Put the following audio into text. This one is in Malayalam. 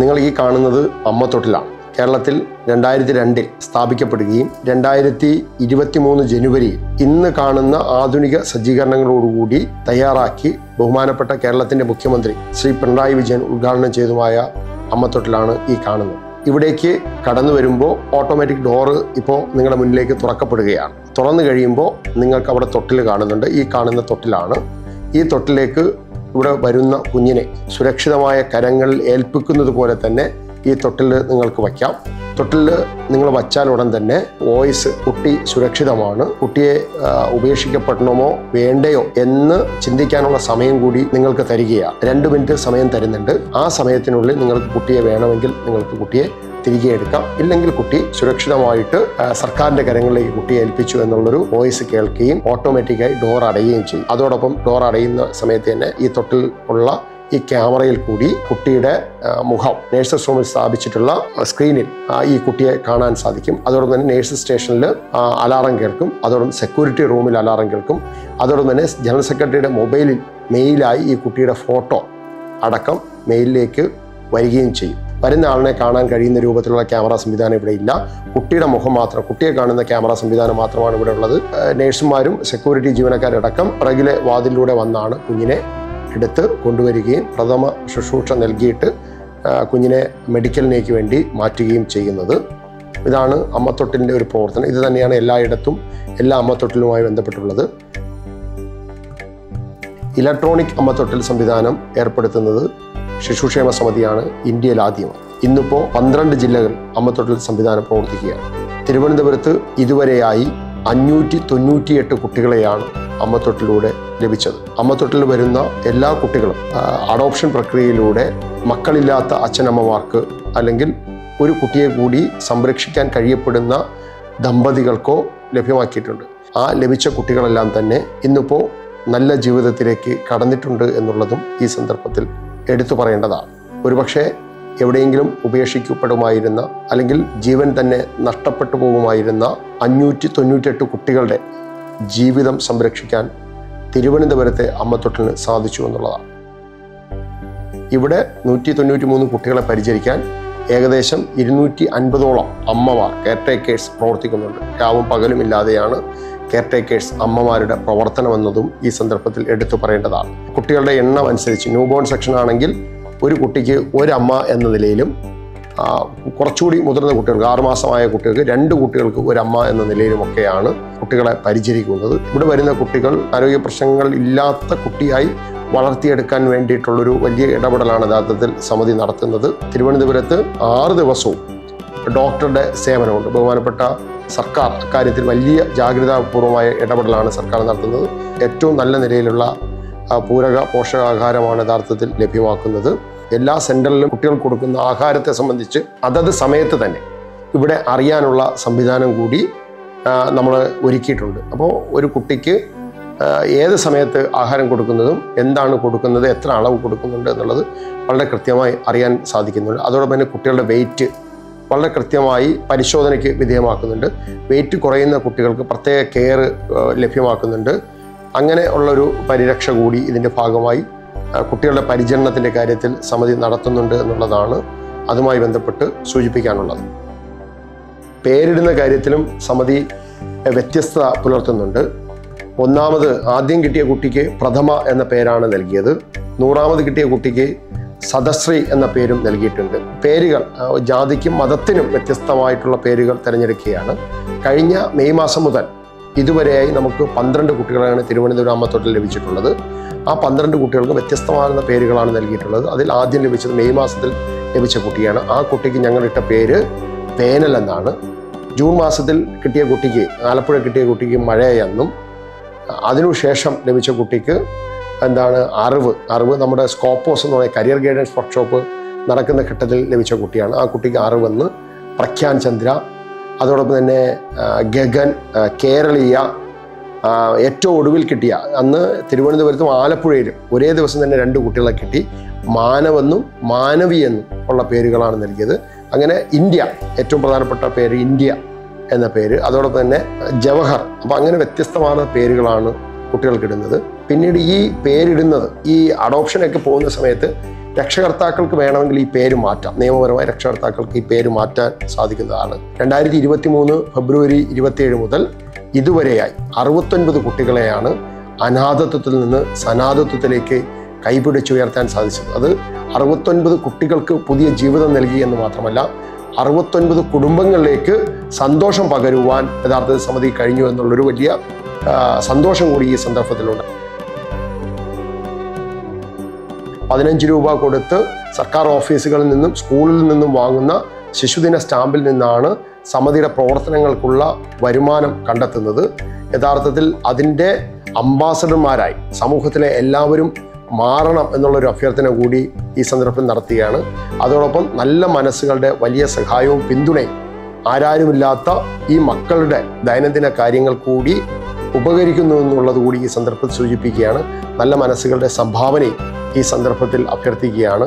നിങ്ങൾ ഈ കാണുന്നത് അമ്മത്തൊട്ടിലാണ് കേരളത്തിൽ രണ്ടായിരത്തി രണ്ടിൽ സ്ഥാപിക്കപ്പെടുകയും രണ്ടായിരത്തി ഇരുപത്തി മൂന്ന് ജനുവരിയിൽ ഇന്ന് കാണുന്ന ആധുനിക സജ്ജീകരണങ്ങളോടുകൂടി തയ്യാറാക്കി ബഹുമാനപ്പെട്ട കേരളത്തിന്റെ മുഖ്യമന്ത്രി ശ്രീ പിണറായി വിജയൻ ഉദ്ഘാടനം ചെയ്തതുമായ അമ്മത്തൊട്ടിലാണ് ഈ കാണുന്നത് ഇവിടേക്ക് കടന്നു വരുമ്പോൾ ഓട്ടോമാറ്റിക് ഡോറ് ഇപ്പോൾ നിങ്ങളുടെ മുന്നിലേക്ക് തുറക്കപ്പെടുകയാണ് തുറന്നു കഴിയുമ്പോൾ നിങ്ങൾക്ക് അവിടെ തൊട്ടിൽ കാണുന്നുണ്ട് ഈ കാണുന്ന തൊട്ടിലാണ് ഈ തൊട്ടിലേക്ക് ഇവിടെ വരുന്ന കുഞ്ഞിനെ സുരക്ഷിതമായ കരങ്ങളിൽ ഏൽപ്പിക്കുന്നത് പോലെ തന്നെ ഈ തൊട്ടിൽ നിങ്ങൾക്ക് വയ്ക്കാം തൊട്ടിൽ നിങ്ങൾ വച്ചാൽ ഉടൻ തന്നെ വോയിസ് കുട്ടി സുരക്ഷിതമാണ് കുട്ടിയെ ആ, ഉപേക്ഷിക്കപ്പെടണമോ വേണ്ടയോ എന്ന് ചിന്തിക്കാനുള്ള സമയം കൂടി നിങ്ങൾക്ക് തരികയാണ് രണ്ട് മിനിറ്റ് സമയം തരുന്നുണ്ട് ആ സമയത്തിനുള്ളിൽ നിങ്ങൾക്ക് കുട്ടിയെ വേണമെങ്കിൽ നിങ്ങൾക്ക് കുട്ടിയെ തിരികെ എടുക്കാം ഇല്ലെങ്കിൽ കുട്ടി സുരക്ഷിതമായിട്ട് ആ, സർക്കാരിന്റെ കരങ്ങളിലേക്ക് കുട്ടിയെ ഏൽപ്പിച്ചു എന്നുള്ളൊരു വോയിസ് കേൾക്കുകയും ഓട്ടോമാറ്റിക്കായി ഡോർ അടയുകയും ചെയ്യും അതോടൊപ്പം ഡോർ അടയുന്ന സമയത്ത് തന്നെ ഈ തൊട്ടിൽ ഉള്ള ഈ ക്യാമറയിൽ കൂടി കുട്ടിയുടെ ആ, മുഖം നേഴ്സസ് റൂമിൽ സ്ഥാപിച്ചിട്ടുള്ള സ്ക്രീനിൽ ആ, ഈ കുട്ടിയെ കാണാൻ സാധിക്കും അതോടൊപ്പം തന്നെ നേഴ്സസ് സ്റ്റേഷനിൽ അലാറം കേൾക്കും അതോടൊപ്പം സെക്യൂരിറ്റി റൂമിൽ അലാറം കേൾക്കും അതോടൊപ്പം തന്നെ ജനറൽ സെക്രട്ടറിയുടെ മൊബൈലിൽ മെയിലായി ഈ കുട്ടിയുടെ ഫോട്ടോ അടക്കം മെയിലിലേക്ക് വരികയും ചെയ്യും വരുന്ന ആളിനെ കാണാൻ കഴിയുന്ന രൂപത്തിലുള്ള ക്യാമറ സംവിധാനം ഇവിടെ ഇല്ല കുട്ടിയുടെ മുഖം മാത്രം കുട്ടിയെ കാണുന്ന ക്യാമറ സംവിധാനം മാത്രമാണ് ഇവിടെ ഉള്ളത് ഏഹ് നഴ്സുമാരും സെക്യൂരിറ്റി ജീവനക്കാരടക്കം പിറകിലെ വാതിലൂടെ വന്നാണ് കുഞ്ഞിനെ എടുത്ത് കൊണ്ടുവരികയും പ്രഥമ ശുശ്രൂഷ നൽകിയിട്ട് ആ, കുഞ്ഞിനെ മെഡിക്കലിനേക്ക് വേണ്ടി മാറ്റുകയും ചെയ്യുന്നത് ഇതാണ് അമ്മത്തൊട്ടിലിൻ്റെ ഒരു പ്രവർത്തനം ഇത് തന്നെയാണ് എല്ലായിടത്തും എല്ലാ അമ്മത്തൊട്ടിലുമായി ബന്ധപ്പെട്ടുള്ളത് ഇലക്ട്രോണിക് അമ്മത്തൊട്ടിൽ സംവിധാനം ഏർപ്പെടുത്തുന്നത് ശിശുക്ഷേമ സമിതിയാണ് ഇന്ത്യയിൽ ആദ്യമായി ഇന്നിപ്പോൾ പന്ത്രണ്ട് ജില്ലകൾ അമ്മത്തൊട്ടിൽ സംവിധാനം പ്രവർത്തിക്കുകയാണ് തിരുവനന്തപുരത്ത് ഇതുവരെയായി അഞ്ഞൂറ്റി തൊണ്ണൂറ്റിയെട്ട് കുട്ടികളെയാണ് അമ്മത്തൊട്ടിലൂടെ ലഭിച്ചത് അമ്മത്തൊട്ടിൽ വരുന്ന എല്ലാ കുട്ടികളും ആ, അഡോപ്ഷൻ പ്രക്രിയയിലൂടെ മക്കളില്ലാത്ത അച്ഛനമ്മമാർക്ക് അല്ലെങ്കിൽ ഒരു കുട്ടിയെ കൂടി സംരക്ഷിക്കാൻ കഴിയപ്പെടുന്ന ദമ്പതികൾക്കോ ലഭ്യമാക്കിയിട്ടുണ്ട് ആ ലഭിച്ച കുട്ടികളെല്ലാം തന്നെ ഇന്നിപ്പോൾ നല്ല ജീവിതത്തിലേക്ക് കടന്നിട്ടുണ്ട് എന്നുള്ളതും ഈ സന്ദർഭത്തിൽ എടുത്തു പറയേണ്ടതാണ് ഒരുപക്ഷെ എവിടെയെങ്കിലും ഉപേക്ഷിക്കപ്പെടുമായിരുന്ന അല്ലെങ്കിൽ ജീവൻ തന്നെ നഷ്ടപ്പെട്ടു പോകുമായിരുന്ന അഞ്ഞൂറ്റി തൊണ്ണൂറ്റെട്ട് കുട്ടികളുടെ ജീവിതം സംരക്ഷിക്കാൻ തിരുവനന്തപുരത്തെ അമ്മത്തൊട്ടിന് സാധിച്ചു എന്നുള്ളതാണ് ഇവിടെ നൂറ്റി തൊണ്ണൂറ്റി മൂന്ന് കുട്ടികളെ പരിചരിക്കാൻ ഏകദേശം ഇരുന്നൂറ്റി അൻപതോളം അമ്മമാർ കെയർടേക്കേഴ്സ് പ്രവർത്തിക്കുന്നുണ്ട് രാവും പകലും ഇല്ലാതെയാണ് കെയർടേക്കേഴ്സ് അമ്മമാരുടെ പ്രവർത്തനമെന്നതും ഈ സന്ദർഭത്തിൽ എടുത്തു പറയേണ്ടതാണ് കുട്ടികളുടെ എണ്ണം അനുസരിച്ച് ന്യൂബോൺ സെക്ഷൻ ആണെങ്കിൽ ഒരു കുട്ടിക്ക് ഒരമ്മ എന്ന നിലയിലും ആ, കുറച്ചുകൂടി മുതിർന്ന കുട്ടികൾക്ക് ആറുമാസമായ കുട്ടികൾക്ക് രണ്ട് കുട്ടികൾക്ക് ഒരമ്മ എന്ന നിലയിലുമൊക്കെയാണ് കുട്ടികളെ പരിചരിക്കുന്നത് ഇവിടെ വരുന്ന കുട്ടികൾ ആരോഗ്യ പ്രശ്നങ്ങൾ ഇല്ലാത്ത കുട്ടിയായി വളർത്തിയെടുക്കാൻ വേണ്ടിയിട്ടുള്ളൊരു വലിയ ഇടപെടലാണ് യഥാർത്ഥത്തിൽ സമിതി നടത്തുന്നത് തിരുവനന്തപുരത്ത് ആറ് ദിവസവും ഡോക്ടറുടെ സേവനമുണ്ട് ബഹുമാനപ്പെട്ട സർക്കാർ അക്കാര്യത്തിൽ വലിയ ജാഗ്രതാപൂർവമായ ഇടപെടലാണ് സർക്കാർ നടത്തുന്നത് ഏറ്റവും നല്ല നിലയിലുള്ള ആ, പൂരക പോഷകാഹാരമാണ് യഥാർത്ഥത്തിൽ ലഭ്യമാക്കുന്നത് എല്ലാ സെന്ററിലും കുട്ടികൾക്ക് കൊടുക്കുന്ന ആഹാരത്തെ സംബന്ധിച്ച് അതത് സമയത്ത് തന്നെ ഇവിടെ അറിയാനുള്ള സംവിധാനം കൂടി നമ്മൾ ഒരുക്കിയിട്ടുണ്ട് അപ്പോൾ ഒരു കുട്ടിക്ക് ആ, ഏത് സമയത്ത് ആഹാരം കൊടുക്കുന്നതും എന്താണ് കൊടുക്കുന്നത് എത്ര അളവ് കൊടുക്കുന്നുണ്ട് എന്നുള്ളത് വളരെ കൃത്യമായി അറിയാൻ സാധിക്കുന്നുണ്ട് അതോടൊപ്പം തന്നെ കുട്ടികളുടെ വെയിറ്റ് വളരെ കൃത്യമായി പരിശോധനയ്ക്ക് വിധേയമാക്കുന്നുണ്ട് വെയിറ്റ് കുറയുന്ന കുട്ടികൾക്ക് പ്രത്യേക കെയർ ലഭ്യമാക്കുന്നുണ്ട് അങ്ങനെ ഉള്ളൊരു പരിരക്ഷ കൂടി ഇതിൻ്റെ ഭാഗമായി ആ, കുട്ടികളുടെ പരിചരണത്തിൻ്റെ കാര്യത്തിൽ സമിതി നടത്തുന്നുണ്ട് എന്നുള്ളതാണ് അതുമായി ബന്ധപ്പെട്ട് സൂചിപ്പിക്കാനുള്ളത് പേരിടുന്ന കാര്യത്തിലും സമിതി എഹ്, വ്യത്യസ്തത പുലർത്തുന്നുണ്ട് ഒന്നാമത് ആദ്യം കിട്ടിയ കുട്ടിക്ക് പ്രഥമ എന്ന പേരാണ് നൽകിയത് നൂറാമത് കിട്ടിയ കുട്ടിക്ക് സദശ്രീ എന്ന പേരും നൽകിയിട്ടുണ്ട് പേരുകൾ ആ, ജാതിക്കും മതത്തിനും വ്യത്യസ്തമായിട്ടുള്ള പേരുകൾ തിരഞ്ഞെടുക്കുകയാണ് കഴിഞ്ഞ മെയ് മാസം മുതൽ ഇതുവരെയായി നമുക്ക് പന്ത്രണ്ട് കുട്ടികളാണ് തിരുവനന്തപുരം അമ്മത്തൊട്ടിൽ ലഭിച്ചിട്ടുള്ളത് ആ പന്ത്രണ്ട് കുട്ടികൾക്ക് വ്യത്യസ്തമാകുന്ന പേരുകളാണ് നൽകിയിട്ടുള്ളത് അതിൽ ആദ്യം ലഭിച്ചത് മെയ് മാസത്തിൽ ലഭിച്ച കുട്ടിയാണ് ആ കുട്ടിക്ക് ഞങ്ങളിട്ട പേര് വേനൽ എന്നാണ് ജൂൺ മാസത്തിൽ കിട്ടിയ കുട്ടിക്ക് ആലപ്പുഴ കിട്ടിയ കുട്ടിക്ക് മഴയെന്നും അതിനുശേഷം ലഭിച്ച കുട്ടിക്ക് എന്താണ് അറിവ് അറിവ് നമ്മുടെ സ്കോപ്പോസ് എന്ന് പറയുന്ന കരിയർ ഗൈഡൻസ് വർക്ക്ഷോപ്പ് നടക്കുന്ന ഘട്ടത്തിൽ ലഭിച്ച കുട്ടിയാണ് ആ കുട്ടിക്ക് അറിവെന്ന് പ്രഖ്യാൻ ചന്ദ്ര അതോടൊപ്പം തന്നെ ആ, ഗഗൻ ആ, കേരളീയ ആ, ഏറ്റവും ഒടുവിൽ കിട്ടിയ അന്ന് തിരുവനന്തപുരത്തും ആലപ്പുഴയിലും ഒരേ ദിവസം തന്നെ രണ്ട് കുട്ടികളെ കിട്ടി മാനവെന്നും മാനവി എന്നും ഉള്ള പേരുകളാണ് നൽകിയത് അങ്ങനെ ഇന്ത്യ ഏറ്റവും പ്രധാനപ്പെട്ട പേര് ഇന്ത്യ എന്ന പേര് അതോടൊപ്പം തന്നെ ജവഹർ അപ്പം അങ്ങനെ വ്യത്യസ്തമായ പേരുകളാണ് കുട്ടികൾക്ക് ഇടുന്നത് പിന്നീട് ഈ പേരിടുന്നത് ഈ അഡോപ്ഷനൊക്കെ പോകുന്ന സമയത്ത് രക്ഷകർത്താക്കൾക്ക് വേണമെങ്കിൽ ഈ പേര് മാറ്റാം നിയമപരമായി രക്ഷകർത്താക്കൾക്ക് ഈ പേര് മാറ്റാൻ സാധിക്കുന്നതാണ് രണ്ടായിരത്തി ഇരുപത്തി മൂന്ന് ഫെബ്രുവരി ഇരുപത്തിയേഴ് മുതൽ ഇതുവരെയായി അറുപത്തൊൻപത് കുട്ടികളെയാണ് അനാഥത്വത്തിൽ നിന്ന് സനാഥത്വത്തിലേക്ക് കൈപിടിച്ചുയർത്താൻ സാധിച്ചത് അത് അറുപത്തൊൻപത് കുട്ടികൾക്ക് പുതിയ ജീവിതം നൽകി എന്ന് മാത്രമല്ല അറുപത്തൊൻപത് കുടുംബങ്ങളിലേക്ക് സന്തോഷം പകരുവാൻ യഥാർത്ഥത്തിൽ സമിതി കഴിഞ്ഞു എന്നുള്ളൊരു വലിയ ആ, സന്തോഷം കൂടി ഈ സന്ദർഭത്തിലുണ്ട് പതിനഞ്ച് രൂപ കൊടുത്ത് സർക്കാർ ഓഫീസുകളിൽ നിന്നും സ്കൂളിൽ നിന്നും വാങ്ങുന്ന ശിശുദിന സ്റ്റാമ്പിൽ നിന്നാണ് സമിതിയുടെ പ്രവർത്തനങ്ങൾക്കുള്ള വരുമാനം കണ്ടെത്തുന്നത് യഥാർത്ഥത്തിൽ അതിൻ്റെ അംബാസഡർമാരായി സമൂഹത്തിലെ എല്ലാവരും മാറണം എന്നുള്ളൊരു അഭ്യർത്ഥന കൂടി ഈ സന്ദർഭത്തിൽ നടത്തുകയാണ് അതോടൊപ്പം നല്ല മനസ്സുകളുടെ വലിയ സഹായവും പിന്തുണയും ആരാരുമില്ലാത്ത ഈ മക്കളുടെ ദൈനംദിന കാര്യങ്ങൾ കൂടി ഉപകരിക്കുന്നു എന്നുള്ളത് കൂടി ഈ സന്ദർഭത്തിൽ സൂചിപ്പിക്കുകയാണ് നല്ല മനസ്സുകളുടെ സംഭാവനയും ഈ സന്ദർഭത്തിൽ അഭ്യർത്ഥിക്കുകയാണ്